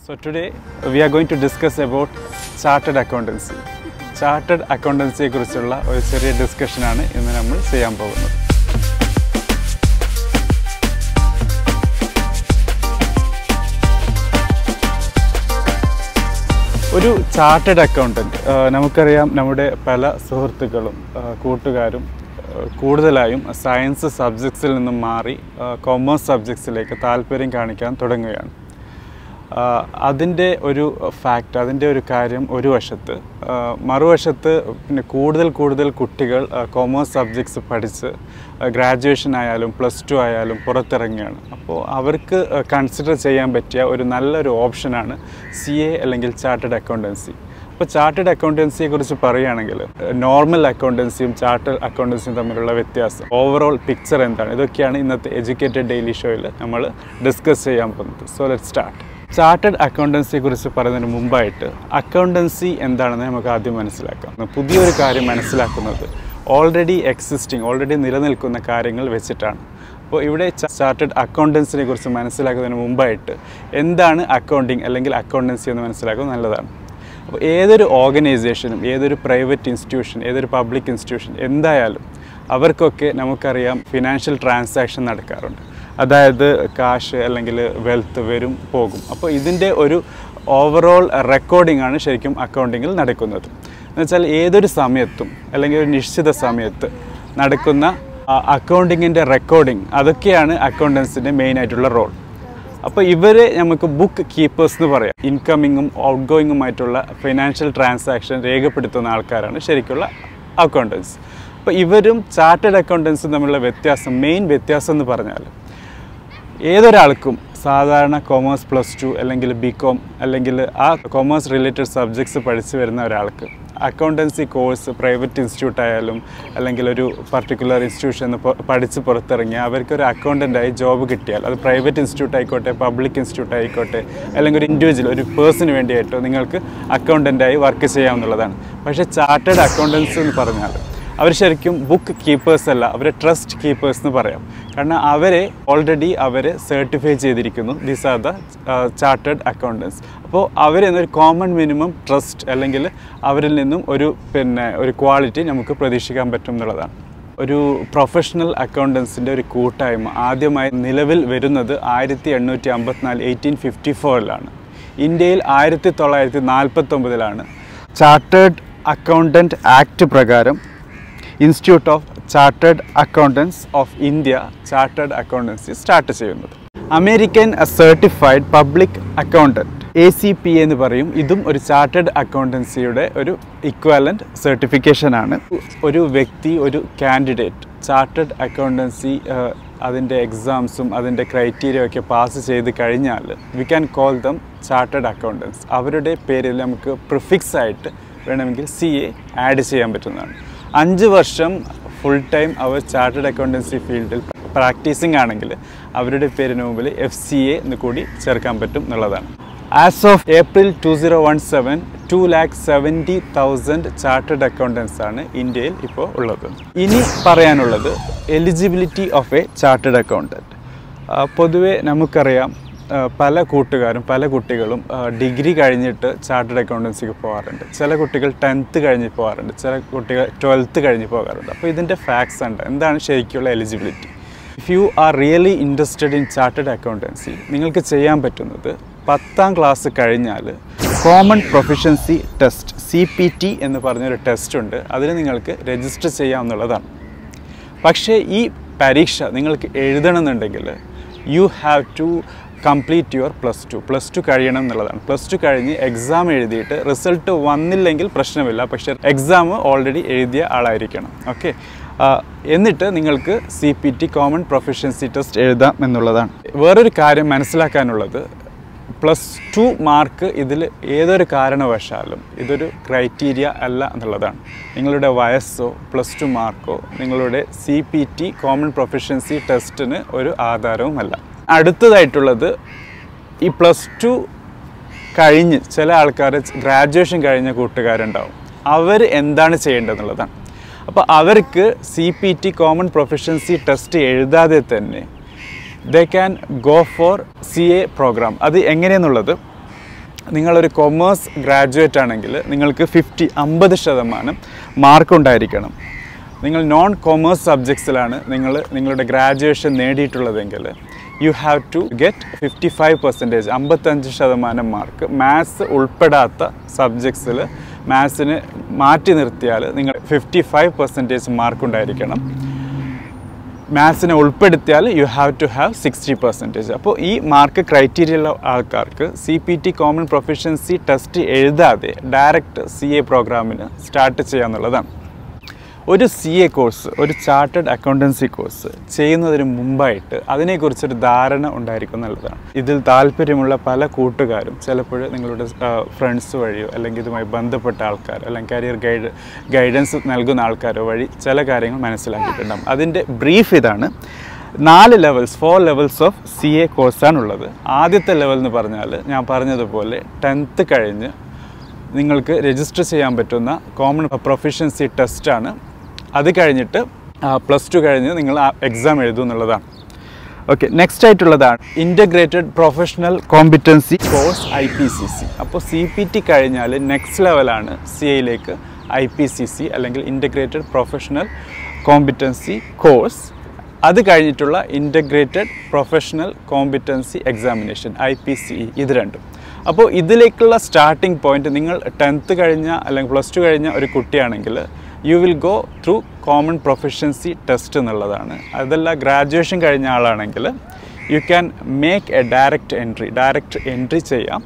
So today we are going to discuss about chartered accountancy. Chartered അക്കൗണ്ടൻസിയെ കുറിച്ചുള്ള ഒരു ചെറിയ ഡിസ്കഷനാണ് ഇന്ന് നമ്മൾ ചെയ്യാൻ പോകുന്നത് ഒരു ചാർട്ടഡ് അക്കൗണ്ടൻറ്റ് നമുക്കറിയാം നമ്മുടെ പല സുഹൃത്തുക്കളും ആ, കൂട്ടുകാരും ആ, കൂടുതലായും സയൻസ് സബ്ജക്ട്സിൽ നിന്നും മാറി കൊമേഴ്സ് സബ്ജക്ട്സിലേക്ക് താല്പര്യം കാണിക്കാൻ തുടങ്ങുകയാണ് ആ, അതിൻ്റെ ഒരു ഫാക്റ്റ് അതിൻ്റെ ഒരു കാര്യം ഒരു വശത്ത് ആ, മറുവശത്ത് പിന്നെ കൂടുതൽ കൂടുതൽ കുട്ടികൾ കൊമേഴ്സ് സബ്ജക്ട്സ് പഠിച്ച് ഗ്രാജുവേഷൻ ആയാലും പ്ലസ് ടു ആയാലും പുറത്തിറങ്ങുകയാണ് അപ്പോൾ അവർക്ക് കൺസിഡർ ചെയ്യാൻ പറ്റിയ ഒരു നല്ലൊരു ഓപ്ഷനാണ് സി എ അല്ലെങ്കിൽ ചാർട്ടഡ് അക്കൗണ്ടൻസി അപ്പോൾ ചാർട്ടഡ് അക്കൗണ്ടൻസിയെ കുറിച്ച് പറയുകയാണെങ്കിൽ നോർമൽ അക്കൗണ്ടൻസിയും ചാർട്ടഡ് അക്കൗണ്ടൻസിയും തമ്മിലുള്ള വ്യത്യാസം ഓവറോൾ പിക്ചർ എന്താണ് ഇതൊക്കെയാണ് ഇന്നത്തെ എഡ്യൂക്കേറ്റഡ് ഡെയിലി ഷോയിൽ നമ്മൾ ഡിസ്കസ് ചെയ്യാൻ പോകുന്നത് സോ ലെറ്റ് സ്റ്റാർട്ട് ചാർട്ടഡ് അക്കൗണ്ടൻസിയെ കുറിച്ച് പറയുന്നതിന് മുമ്പായിട്ട് അക്കൗണ്ടൻസി എന്താണെന്ന് നമുക്ക് ആദ്യം മനസ്സിലാക്കാം പുതിയൊരു കാര്യം മനസ്സിലാക്കുന്നത് ഓൾറെഡി എക്സിസ്റ്റിംഗ് ഓൾറെഡി നിലനിൽക്കുന്ന കാര്യങ്ങൾ വെച്ചിട്ടാണ് അപ്പോൾ ഇവിടെ ചാർട്ടഡ് അക്കൗണ്ടൻസിനെ കുറിച്ച് മനസ്സിലാക്കുന്നതിന് മുമ്പായിട്ട് എന്താണ് അക്കൗണ്ടിങ് അല്ലെങ്കിൽ അക്കൗണ്ടൻസി എന്ന് മനസ്സിലാക്കുന്നത് നല്ലതാണ് അപ്പോൾ ഏതൊരു ഓർഗനൈസേഷനും ഏതൊരു പ്രൈവറ്റ് ഇൻസ്റ്റിറ്റ്യൂഷൻ ഏതൊരു പബ്ലിക് ഇൻസ്റ്റിറ്റ്യൂഷൻ എന്തായാലും അവർക്കൊക്കെ നമുക്കറിയാം ഫിനാൻഷ്യൽ ട്രാൻസാക്ഷൻ നടക്കാറുണ്ട് അതായത് കാശ് അല്ലെങ്കിൽ വെൽത്ത് വരും പോകും അപ്പോൾ ഇതിൻ്റെ ഒരു ഓവറോൾ റെക്കോർഡിംഗ് ആണ് ശരിക്കും അക്കൗണ്ടിങ്ങിൽ നടക്കുന്നത് എന്നുവെച്ചാൽ ഏതൊരു സമയത്തും അല്ലെങ്കിൽ ഒരു നിശ്ചിത സമയത്ത് നടക്കുന്ന അക്കൗണ്ടിങ്ങിൻ്റെ റെക്കോർഡിംഗ് അതൊക്കെയാണ് അക്കൗണ്ടൻസിൻ്റെ മെയിൻ ആയിട്ടുള്ള റോൾ അപ്പോൾ ഇവരെ നമുക്ക് ബുക്ക് കീപ്പേഴ്സ് എന്ന് പറയാം ഇൻകമിങ്ങും ഔട്ട് ഗോയിങ്ങുമായിട്ടുള്ള ഫിനാൻഷ്യൽ ട്രാൻസാക്ഷൻ രേഖപ്പെടുത്തുന്ന ആൾക്കാരാണ് ശരിക്കുള്ള അക്കൗണ്ടൻസ് അപ്പോൾ ഇവരും ചാർട്ടേഡ് അക്കൗണ്ടൻസും തമ്മിലുള്ള വ്യത്യാസം മെയിൻ വ്യത്യാസം എന്ന് പറഞ്ഞാൽ ഏതൊരാൾക്കും സാധാരണ കൊമേഴ്സ് പ്ലസ് ടു അല്ലെങ്കിൽ ബി കോം അല്ലെങ്കിൽ ആ കൊമേഴ്സ് റിലേറ്റഡ് സബ്ജക്ട്സ് പഠിച്ചു വരുന്ന ഒരാൾക്ക് അക്കൗണ്ടൻസി കോഴ്സ് പ്രൈവറ്റ് ഇൻസ്റ്റിറ്റ്യൂട്ട് ആയാലും അല്ലെങ്കിൽ ഒരു പർട്ടിക്കുലർ ഇൻസ്റ്റിറ്റ്യൂഷൻ പഠിച്ച് പുറത്തിറങ്ങി അവർക്കൊരു അക്കൗണ്ടൻ്റായി ജോബ് കിട്ടിയാൽ അത് പ്രൈവറ്റ് ഇൻസ്റ്റിറ്റ്യൂട്ട് ആയിക്കോട്ടെ പബ്ലിക് ഇൻസ്റ്റിറ്റ്യൂട്ട് ആയിക്കോട്ടെ അല്ലെങ്കിൽ ഒരു ഇൻഡിവിജ്വൽ ഒരു പേഴ്സണിന് വേണ്ടിയിട്ടോ നിങ്ങൾക്ക് അക്കൗണ്ടൻ്റായി വർക്ക് ചെയ്യാവുന്നതാണ് പക്ഷേ ചാർട്ടേഡ് അക്കൗണ്ടൻസ് എന്ന് പറഞ്ഞാൽ അവർ ശരിക്കും ബുക്ക് കീപ്പേഴ്സ് അല്ല അവരെ ട്രസ്റ്റ് കീപ്പേഴ്സ് എന്ന് പറയാം കാരണം അവരെ ഓൾറെഡി അവരെ സർട്ടിഫൈ ചെയ്തിരിക്കുന്നു these are the chartered accountants അപ്പോൾ അവരെന്നൊരു കോമൺ മിനിമം ട്രസ്റ്റ് അല്ലെങ്കിൽ അവരിൽ നിന്നും ഒരു പിന്നെ ഒരു ക്വാളിറ്റി നമുക്ക് പ്രതീക്ഷിക്കാൻ പറ്റും എന്നുള്ളതാണ് ഒരു പ്രൊഫഷണൽ അക്കൗണ്ടൻസിൻ്റെ ഒരു കൂട്ടായ്മ ആദ്യമായി നിലവിൽ വരുന്നത് ആയിരത്തി എണ്ണൂറ്റി അമ്പത്തിനാല് എയ്റ്റീൻ ഫിഫ്റ്റി ഫോറിലാണ് ഇന്ത്യയിൽ ആയിരത്തി തൊള്ളായിരത്തി നാൽപ്പത്തൊമ്പതിലാണ് ചാർട്ടേഡ് അക്കൗണ്ടൻറ്റ് ആക്ട് പ്രകാരം institute of chartered accountants of India chartered accountancy start ചെയ്യുന്നത് American certified public accountant A C P എന്ന് പറയും ഇതും ഒരു ചാർട്ടേഡ് അക്കൗണ്ടൻസിയുടെ ഒരു ഇക്വാലൻറ്റ് സർട്ടിഫിക്കേഷനാണ് ഒരു വ്യക്തി ഒരു കാൻഡിഡേറ്റ് ചാർട്ടേഡ് അക്കൗണ്ടൻസി അതിൻ്റെ എക്സാംസും അതിൻ്റെ ക്രൈറ്റീരിയ ഒക്കെ പാസ് ചെയ്ത് കഴിഞ്ഞാൽ we can call them chartered accountants അവരുടെ പേരിൽ നമുക്ക് പ്രിഫിക്സ് ആയിട്ട് വേണമെങ്കിൽ സി എ ആഡ് ചെയ്യാൻ പറ്റുന്നതാണ് അഞ്ച് വർഷം ഫുൾ ടൈം അവർ ചാർട്ടേഡ് അക്കൗണ്ടൻസി ഫീൽഡിൽ പ്രാക്ടീസിങ് ആണെങ്കിൽ അവരുടെ പേരിന് മുമ്പിൽ എഫ് സി എ എന്ന് കൂടി ചേർക്കാൻ പറ്റും എന്നുള്ളതാണ് as of April two zero one seven two lakh seventy thousand chartered accountants ആണ് ഇന്ത്യയിൽ ഇപ്പോൾ ഉള്ളത് ഇനി പറയാനുള്ളത് eligibility of a chartered accountant പൊതുവെ നമുക്കറിയാം ആ, പല കൂട്ടുകാരും പല കുട്ടികളും ആ, ഡിഗ്രി കഴിഞ്ഞിട്ട് ചാർട്ടേഡ് അക്കൗണ്ടൻസിക്ക് പോകാറുണ്ട് ചില കുട്ടികൾ ടെൻത്ത് കഴിഞ്ഞ് പോകാറുണ്ട് ചില കുട്ടികൾ ട്വൽത്ത് കഴിഞ്ഞ് പോകാറുണ്ട് അപ്പോൾ ഇതിൻ്റെ ഫാക്ട്സ് ഉണ്ട് എന്താണ് ശരിക്കുള്ള eligibility if you are really interested in chartered accountancy നിങ്ങൾക്ക് ചെയ്യാൻ പറ്റുന്നത് പത്താം ക്ലാസ് കഴിഞ്ഞാൽ common proficiency test C P T എന്ന് പറഞ്ഞൊരു ടെസ്റ്റ് ഉണ്ട് അതിന് നിങ്ങൾക്ക് രജിസ്റ്റർ ചെയ്യാവുന്നതാണ് പക്ഷേ ഈ പരീക്ഷ നിങ്ങൾക്ക് എഴുതണമെന്നുണ്ടെങ്കിൽ you have to complete your plus two plus two കഴിയണം എന്നുള്ളതാണ് പ്ലസ് ടു കഴിഞ്ഞ് എക്സാം എഴുതിയിട്ട് റിസൾട്ട് വന്നില്ലെങ്കിൽ പ്രശ്നമില്ല പക്ഷേ എക്സാം ഓൾറെഡി എഴുതിയ ആളായിരിക്കണം ഓക്കെ എന്നിട്ട് നിങ്ങൾക്ക് C P T common proficiency test എഴുതാം എന്നുള്ളതാണ് വേറൊരു കാര്യം മനസ്സിലാക്കാനുള്ളത് പ്ലസ് ടു മാർക്ക് ഇതിൽ ഏതൊരു കാരണവശാലും ഇതൊരു ക്രൈറ്റീരിയ അല്ല എന്നുള്ളതാണ് നിങ്ങളുടെ വയസ്സോ പ്ലസ് ടു മാർക്കോ നിങ്ങളുടെ C P T common proficiency ടെസ്റ്റിന് ഒരു ആധാരവുമല്ല അടുത്തതായിട്ടുള്ളത് ഈ പ്ലസ് ടു കഴിഞ്ഞ് ചില ആൾക്കാർ ഗ്രാജുവേഷൻ കഴിഞ്ഞ കൂട്ടുകാരുണ്ടാവും അവർ എന്താണ് ചെയ്യേണ്ടതെന്നുള്ളതാണ് അപ്പോൾ അവർക്ക് C P T common proficiency test എഴുതാതെ തന്നെ they can go for C A program അത് എങ്ങനെയെന്നുള്ളത് നിങ്ങളൊരു കൊമേഴ്സ് ഗ്രാജുവേറ്റ് ആണെങ്കിൽ നിങ്ങൾക്ക് ഫിഫ്റ്റി അമ്പത് ശതമാനം മാർക്ക് ഉണ്ടായിരിക്കണം നിങ്ങൾ നോൺ കൊമേഴ്സ് സബ്ജക്ട്സിലാണ് നിങ്ങൾ നിങ്ങളുടെ ഗ്രാജുവേഷൻ നേടിയിട്ടുള്ളതെങ്കിൽ you have to get fifty five percentage അമ്പത്തഞ്ച് ശതമാനം മാർക്ക് മാത്സ് ഉൾപ്പെടാത്ത സബ്ജക്ട്സിൽ മാത്സിന് മാറ്റി നിർത്തിയാൽ നിങ്ങൾ ഫിഫ്റ്റി ഫൈവ് പെർസെൻറ്റേജ് മാർക്ക് ഉണ്ടായിരിക്കണം മാത്സിനെ ഉൾപ്പെടുത്തിയാൽ you have to have sixty percentage അപ്പോൾ ഈ മാർക്ക് ക്രൈറ്റീരിയ ഉള്ള ആൾക്കാർക്ക് C P T common proficiency test എഴുതാതെ ഡയറക്റ്റ് സി എ പ്രോഗ്രാമിന് സ്റ്റാർട്ട് ചെയ്യാന്നുള്ളതാണ് ഒരു സി എ കോഴ്സ് ഒരു ചാർട്ടേഡ് അക്കൗണ്ടൻസി കോഴ്സ് ചെയ്യുന്നതിന് മുമ്പായിട്ട് അതിനെക്കുറിച്ചൊരു ധാരണ ഉണ്ടായിരിക്കും നല്ലതാണ് ഇതിൽ താല്പര്യമുള്ള പല കൂട്ടുകാരും ചിലപ്പോൾ നിങ്ങളുടെ ഫ്രണ്ട്സ് വഴിയോ അല്ലെങ്കിൽ ഇതുമായി ബന്ധപ്പെട്ട ആൾക്കാർ അല്ലെങ്കിൽ കരിയർ ഗൈഡ് ഗൈഡൻസ് നൽകുന്ന ആൾക്കാരോ വഴി ചില കാര്യങ്ങൾ മനസ്സിലാക്കിയിട്ടുണ്ടാകും അതിൻ്റെ ബ്രീഫ് ഇതാണ് നാല് levels four levels of C A കോഴ്സാണുള്ളത് ആദ്യത്തെ ലെവൽ എന്ന് പറഞ്ഞാൽ ഞാൻ പറഞ്ഞതുപോലെ ടെൻത്ത് കഴിഞ്ഞ് നിങ്ങൾക്ക് രജിസ്റ്റർ ചെയ്യാൻ പറ്റുന്ന കോമൺ പ്രൊഫഷൻസി ടെസ്റ്റാണ് അത് കഴിഞ്ഞിട്ട് പ്ലസ് ടു കഴിഞ്ഞ് നിങ്ങൾ ആ എക്സാം എഴുതും എന്നുള്ളതാണ് ഓക്കെ നെക്സ്റ്റ് ആയിട്ടുള്ളതാണ് integrated professional competency course I P C C അപ്പോൾ സി പി ടി കഴിഞ്ഞാൽ നെക്സ്റ്റ് ലെവലാണ് സി ഐയിലേക്ക് ഐ പി സി സി അല്ലെങ്കിൽ ഇൻ്റഗ്രേറ്റഡ് പ്രൊഫഷണൽ കോമ്പിറ്റൻസി കോഴ്സ് അത് കഴിഞ്ഞിട്ടുള്ള integrated professional competency examination I P C E ഇത് രണ്ടും അപ്പോൾ ഇതിലേക്കുള്ള സ്റ്റാർട്ടിംഗ് പോയിന്റ് നിങ്ങൾ ടെൻത്ത് കഴിഞ്ഞ അല്ലെങ്കിൽ പ്ലസ് ടു കഴിഞ്ഞ ഒരു കുട്ടിയാണെങ്കിൽ you will go through common proficiency test എന്നുള്ളതാണ് അതല്ല ഗ്രാജുവേഷൻ കഴിഞ്ഞ ആളാണെങ്കിൽ you can make a direct entry direct entry ചെയ്യാം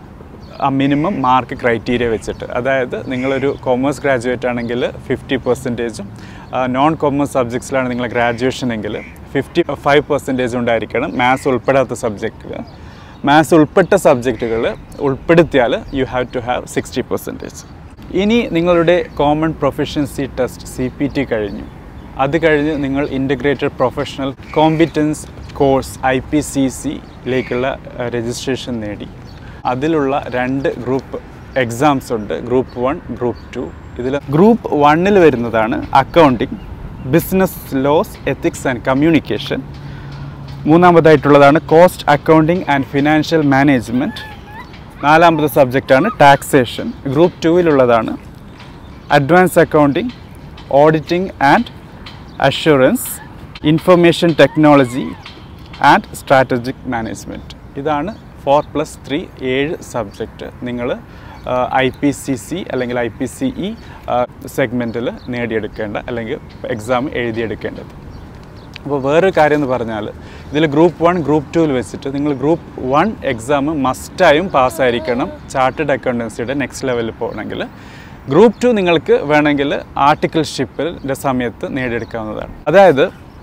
ആ മിനിമം മാർക്ക് ക്രൈറ്റീരിയ വെച്ചിട്ട് അതായത് നിങ്ങളൊരു കോമേഴ്സ് ഗ്രാജുവേറ്റ് ആണെങ്കിൽ ഫിഫ്റ്റി പെർസെൻറ്റേജും നോൺ കോമേഴ്സ് സബ്ജക്ട്സിലാണ് നിങ്ങൾ ഗ്രാജുവേഷൻ എങ്കിൽ ഫിഫ്റ്റി ഫൈവ് പെർസെൻറ്റേജ് ഉണ്ടായിരിക്കണം മാത്സ് ഉൾപ്പെടാത്ത സബ്ജക്റ്റുകൾ മാത്സ് ഉൾപ്പെട്ട സബ്ജക്റ്റുകൾ ഉൾപ്പെടുത്തിയാൽ you have to have sixty percentage ഇനി നിങ്ങളുടെ common proficiency test C P T കഴിഞ്ഞു അത് കഴിഞ്ഞ് നിങ്ങൾ integrated professional competence course I P C സിയിലേക്കുള്ള രജിസ്ട്രേഷൻ നേടി അതിലുള്ള രണ്ട് ഗ്രൂപ്പ് എക്സാംസ് ഉണ്ട് ഗ്രൂപ്പ് വൺ ഗ്രൂപ്പ് ടു ഇതിൽ ഗ്രൂപ്പ് വണ്ണിൽ വരുന്നതാണ് accounting business laws ethics and communication മൂന്നാമതായിട്ടുള്ളതാണ് cost accounting and financial management നാലാമത്തെ സബ്ജക്റ്റാണ് ടാക്സേഷൻ ഗ്രൂപ്പ് ടുവിലുള്ളതാണ് advance accounting auditing and assurance information technology and strategic management ഇതാണ് ഫോർ പ്ലസ് ത്രീ ഏഴ് subject നിങ്ങൾ ഐ പി സി സി അല്ലെങ്കിൽ I P C E സെഗ്മെൻറ്റിൽ നേടിയെടുക്കേണ്ട അല്ലെങ്കിൽ exam എഴുതിയെടുക്കേണ്ടത് അപ്പോൾ വേറൊരു കാര്യം എന്ന് പറഞ്ഞാൽ ഇതിൽ ഗ്രൂപ്പ് വൺ ഗ്രൂപ്പ് ടുവിൽ വെച്ചിട്ട് നിങ്ങൾ ഗ്രൂപ്പ് വൺ എക്സാം മസ്റ്റായും പാസ്സായിരിക്കണം ചാർട്ടേഡ് അക്കൗണ്ടൻസിയുടെ നെക്സ്റ്റ് ലെവലിൽ പോകണമെങ്കിൽ ഗ്രൂപ്പ് ടു നിങ്ങൾക്ക് വേണമെങ്കിൽ ആർട്ടിക്കിൾഷിപ്പിൻ്റെ സമയത്ത് നേടിയെടുക്കാവുന്നതാണ് അതായത്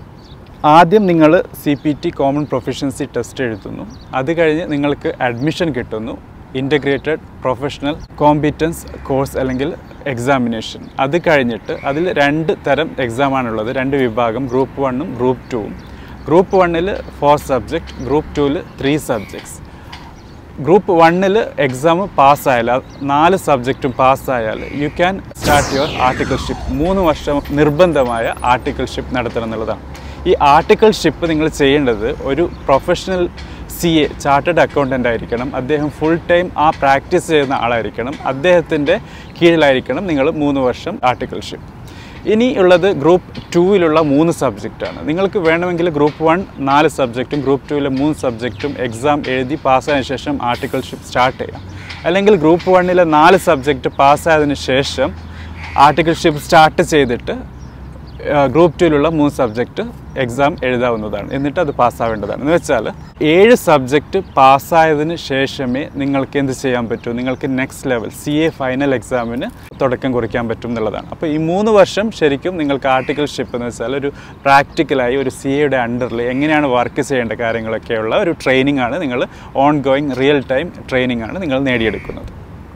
ആദ്യം നിങ്ങൾ C P T common proficiency test എഴുതുന്നു അത് കഴിഞ്ഞ് നിങ്ങൾക്ക് അഡ്മിഷൻ കിട്ടുന്നു ഇൻ്റഗ്രേറ്റഡ് പ്രൊഫഷണൽ കോമ്പിറ്റൻസ് കോഴ്സ് അല്ലെങ്കിൽ എക്സാമിനേഷൻ അത് കഴിഞ്ഞിട്ട് അതിൽ രണ്ട് തരം എക്സാമാണുള്ളത് രണ്ട് വിഭാഗം ഗ്രൂപ്പ് വണ്ണും ഗ്രൂപ്പ് ടുവും ഗ്രൂപ്പ് വണ്ണിൽ ഫോർ സബ്ജക്റ്റ് ഗ്രൂപ്പ് ടുവിൽ ത്രീ സബ്ജക്ട്സ് ഗ്രൂപ്പ് വണ്ണിൽ എക്സാം പാസ്സായാൽ ആ നാല് സബ്ജക്റ്റും പാസ്സായാൽ you can start your articleship മൂന്ന് വർഷം നിർബന്ധമായ ആർട്ടിക്കിൾഷിപ്പ് നടത്തണം എന്നുള്ളതാണ് ഈ ആർട്ടിക്കിൾഷിപ്പ് നിങ്ങൾ ചെയ്യേണ്ടത് ഒരു professional C A chartered accountant ആയിരിക്കണം അദ്ദേഹം ഫുൾ ടൈം ആ പ്രാക്ടീസ് ചെയ്യുന്ന ആളായിരിക്കണം അദ്ദേഹത്തിൻ്റെ കീഴിലായിരിക്കണം നിങ്ങൾ മൂന്ന് വർഷം ആർട്ടിക്കിൾഷിപ്പ് ഇനി ഉള്ളത് ഗ്രൂപ്പ് ടൂവിലുള്ള മൂന്ന് സബ്ജക്റ്റാണ് നിങ്ങൾക്ക് വേണമെങ്കിൽ ഗ്രൂപ്പ് വൺ നാല് സബ്ജക്റ്റും ഗ്രൂപ്പ് ടുവിലെ മൂന്ന് സബ്ജക്റ്റും എക്സാം എഴുതി പാസ്സായതിനു ശേഷം ആർട്ടിക്കിൾഷിപ്പ് സ്റ്റാർട്ട് ചെയ്യാം അല്ലെങ്കിൽ ഗ്രൂപ്പ് വണ്ണിലെ നാല് സബ്ജക്റ്റ് പാസ്സായതിനു ശേഷം ആർട്ടിക്കിൾഷിപ്പ് സ്റ്റാർട്ട് ചെയ്തിട്ട് ഗ്രൂപ്പ് ടുവിലുള്ള മൂന്ന് സബ്ജക്റ്റ് എക്സാം എഴുതാവുന്നതാണ് എന്നിട്ട് അത് പാസ്സാവേണ്ടതാണ് എന്ന് വെച്ചാൽ ഏഴ് സബ്ജക്റ്റ് പാസ്സായതിന് ശേഷമേ നിങ്ങൾക്ക് എന്ത് ചെയ്യാൻ പറ്റൂ നിങ്ങൾക്ക് next level C A final എക്സാമിന് തുടക്കം കുറിക്കാൻ പറ്റും എന്നുള്ളതാണ് അപ്പോൾ ഈ മൂന്ന് വർഷം ശരിക്കും നിങ്ങൾക്ക് ആർട്ടിക്കിൾഷിപ്പ് എന്ന് വെച്ചാൽ ഒരു പ്രാക്ടിക്കലായി ഒരു സി എയുടെ അണ്ടറിൽ എങ്ങനെയാണ് വർക്ക് ചെയ്യേണ്ട കാര്യങ്ങളൊക്കെയുള്ള ഒരു ട്രെയിനിങ് ആണ് നിങ്ങൾ ongoing real time training ആണ് നിങ്ങൾ നേടിയെടുക്കുന്നത്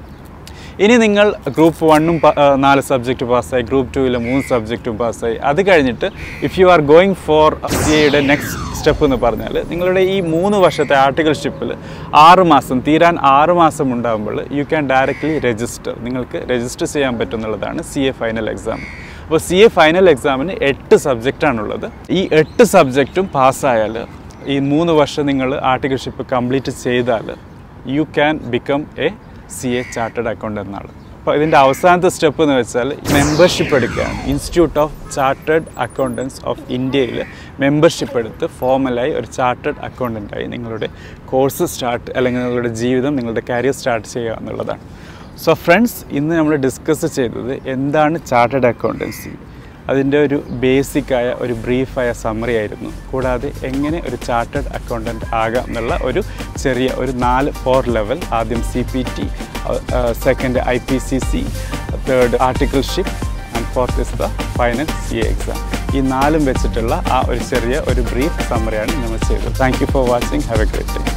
ഇനി നിങ്ങൾ ഗ്രൂപ്പ് വണ്ണും നാല് സബ്ജക്റ്റ് പാസ്സായി ഗ്രൂപ്പ് ടുവിലെ മൂന്ന് സബ്ജക്റ്റും പാസ്സായി അത് കഴിഞ്ഞിട്ട് if you are going for C എയുടെ നെക്സ്റ്റ് സ്റ്റെപ്പ് എന്ന് പറഞ്ഞാൽ നിങ്ങളുടെ ഈ മൂന്ന് വർഷത്തെ ആർട്ടിക്കിൾഷിപ്പിൽ ആറ് മാസം തീരാൻ ആറ് മാസം ഉണ്ടാകുമ്പോൾ യു ക്യാൻ ഡയറക്റ്റ്ലി രജിസ്റ്റർ നിങ്ങൾക്ക് രജിസ്റ്റർ ചെയ്യാൻ പറ്റുന്നുള്ളതാണ് സി എ ഫൈനൽ എക്സാം അപ്പോൾ സി എ ഫൈനൽ എക്സാമിന് എട്ട് സബ്ജക്റ്റാണുള്ളത് ഈ എട്ട് സബ്ജക്റ്റും പാസ്സായാൽ ഈ മൂന്ന് വർഷം നിങ്ങൾ ആർട്ടിക്കിൾഷിപ്പ് കംപ്ലീറ്റ് ചെയ്താൽ you can become a C A chartered account എന്നാണ് അപ്പോൾ ഇതിൻ്റെ അവസാനത്തെ സ്റ്റെപ്പ് എന്ന് വെച്ചാൽ മെമ്പർഷിപ്പ് എടുക്കുകയാണ് institute of chartered accountants of ഇന്ത്യയിൽ മെമ്പർഷിപ്പ് എടുത്ത് ഫോമലായി ഒരു ചാർട്ടേഡ് അക്കൗണ്ടൻ്റായി നിങ്ങളുടെ കോഴ്സ് സ്റ്റാർട്ട് അല്ലെങ്കിൽ നിങ്ങളുടെ ജീവിതം നിങ്ങളുടെ കരിയർ സ്റ്റാർട്ട് ചെയ്യുക എന്നുള്ളതാണ് സോ ഫ്രണ്ട്സ് ഇന്ന് നമ്മൾ ഡിസ്കസ് ചെയ്തത് എന്താണ് ചാർട്ടേഡ് അക്കൗണ്ടൻസി അതിൻ്റെ ഒരു ബേസിക്കായ ഒരു ബ്രീഫായ സമ്മറി ആയിരുന്നു കൂടാതെ എങ്ങനെ ഒരു ചാർട്ടേഡ് അക്കൗണ്ടൻറ്റ് ആകാം എന്നുള്ള ഒരു ചെറിയ ഒരു നാല് ഫോർ ലെവൽ ആദ്യം C P T second I P C C third articleship and fourth is the final C A exam ഈ നാലും വെച്ചിട്ടുള്ള ആ ഒരു ചെറിയ ഒരു ബ്രീഫ് സമ്മറിയാണ് നമ്മൾ ചെയ്തത് thank you for watching have a great day